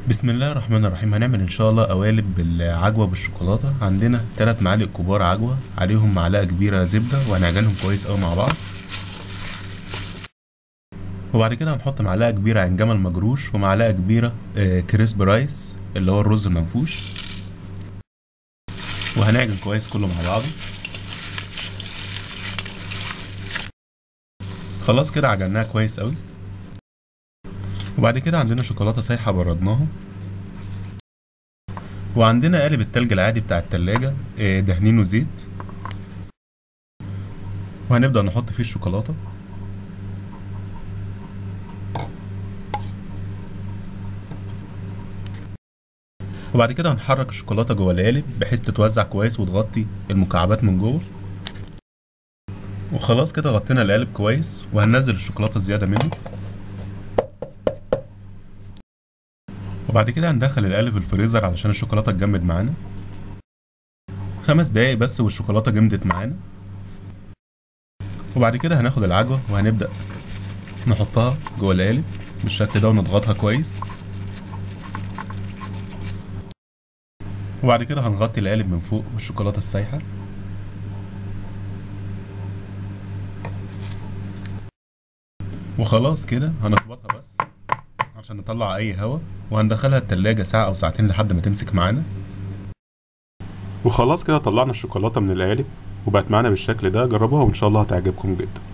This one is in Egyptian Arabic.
بسم الله الرحمن الرحيم هنعمل ان شاء الله قوالب بالعجوه بالشوكولاته عندنا 3 معالق كبار عجوه عليهم معلقه كبيره زبده وهنعجنهم كويس قوي مع بعض وبعد كده هنحط معلقه كبيره عين جمل مجروش ومعلقه كبيره آه، كريسب رايس اللي هو الرز المنفوش وهنعجن كويس كله مع بعضه خلاص كده عجناها كويس قوي وبعد كده عندنا شوكولاته سايحه بردناها وعندنا قالب التلج العادي بتاع التلاجة آه، دهنينه زيت وهنبدأ نحط فيه الشوكولاتة وبعد كده هنحرك الشوكولاتة جوه القالب بحيث تتوزع كويس وتغطي المكعبات من جوه وخلاص كده غطينا القالب كويس وهننزل الشوكولاتة الزيادة منه وبعد كده هندخل القالب الفريزر علشان الشوكولاتة تجمد معانا خمس دقايق بس والشوكولاتة جمدت معانا وبعد كده هناخد العجوة وهنبدأ نحطها جوه القالب بالشكل ده ونضغطها كويس وبعد كده هنغطي القالب من فوق بالشوكولاتة السايحة وخلاص كده هنخبطها بس عشان نطلع اي هوا وهندخلها التلاجة ساعة او ساعتين لحد ما تمسك معانا وخلاص كده طلعنا الشوكولاتة من القالب وبقت معانا بالشكل ده جربوها وان شاء الله هتعجبكم جدا